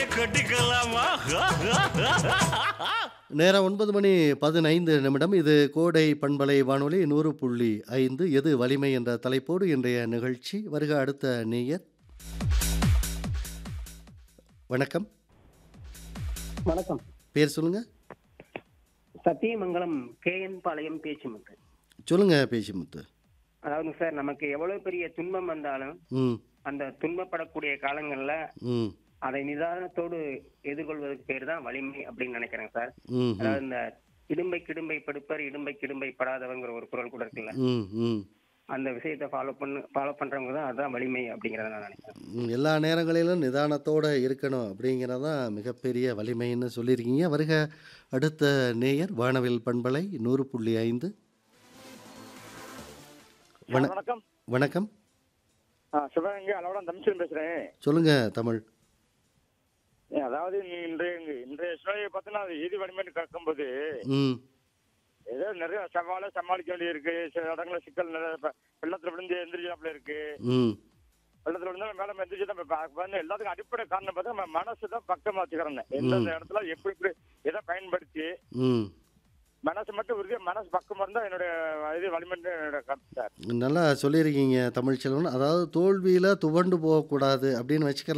தாலிய கட்டிக்கலாமா நேரம் ஒன்பது மணி பதினைந்து நிமிடம் இது கோடை பண்பலை வானொலி நூறு புள்ளி ஐந்து எது வலிமை என்ற தலைப்போடு இன்றைய நிகழ்ச்சி வருக அடுத்த நேயர் வணக்கம் வணக்கம் பேர் சொல்லுங்க சத்தியமங்கலம் கேஎன் பாளையம் பேச்சுமுத்து சொல்லுங்க பேச்சிமுத்து அதாவது சார் நமக்கு எவ்வளவு பெரிய துன்பம் வந்தாலும் ம் அந்த துன்பப்படக்கூடிய காலங்கள்ல ம் அதை நிதானத்தோடு எதிர்கொள்வதற்கு பேர் தான் வலிமை அப்படின்னு நினைக்கிறேன் சார் ம் ம் அதாவது இந்த இடும்பை கிடும்பை படுப்பர் இடும்பை கிடும்பை படாதவங்கிற ஒரு குரல் கூட இருக்குல்ல ம் ம் அந்த விஷயத்தை ஃபாலோ பண்ணு ஃபாலோ பண்றவங்க தான் அதுதான் வலிமை அப்படிங்கறத நான் நினைக்கிறேன் ம், எல்லா நேரங்களிலும் நிதானத்தோடு இருக்கணும் அப்படிங்கிறது தான் மிகப்பெரிய வலிமைன்னு சொல்லியிருக்கீங்க வருக அடுத்த நேயர் வானவில் பண்பலை நூறு புள்ளி ஐந்து வண வணக்கம் வணக்கம் ஆ, சிவகங்கை அளவோட தமிழ்ச்சன் பேசுறேன் சொல்லுங்க தமிழ் ஏ, அதாவது இன்றைய இன்றைய சூழ்நிலையை பார்த்தீங்கன்னா அது எது வலிமைன்னு கேட்கும்போது ம் ஏதோ நிறைய சவாலை சமாளிக்க வேண்டியது இருக்கு சில இடங்கள சிக்கல் நிறைய இப்ப வெள்ளத்துல விழுந்து எந்திரிச்சாப்புல இருக்கு ம் வெள்ளத்துல விழுந்தாலும் மேல எந்திரிச்சு தான் இப்ப பா- வந்து எல்லாத்துக்கும் அடிப்படை காரணம் பார்த்தா நம்ம மனசு தான் பக்கமா வச்சுக்கிறேன் எந்தெந்த இடத்துல எப்படி எப்படி எதை பயன்படுத்தி ம் மனசு மட்டும் உறுதியா மனசு பக்கமா இருந்தா என்னுடைய இது வலிமைன்னு என்னோட கருத்து சார் நல்லா சொல்லியிருக்கீங்க தமிழ்ச்செல்வன் அதாவது தோல்வியில் துவண்டு போகக்கூடாது அப்படின்னு வச்சுக்கலாம்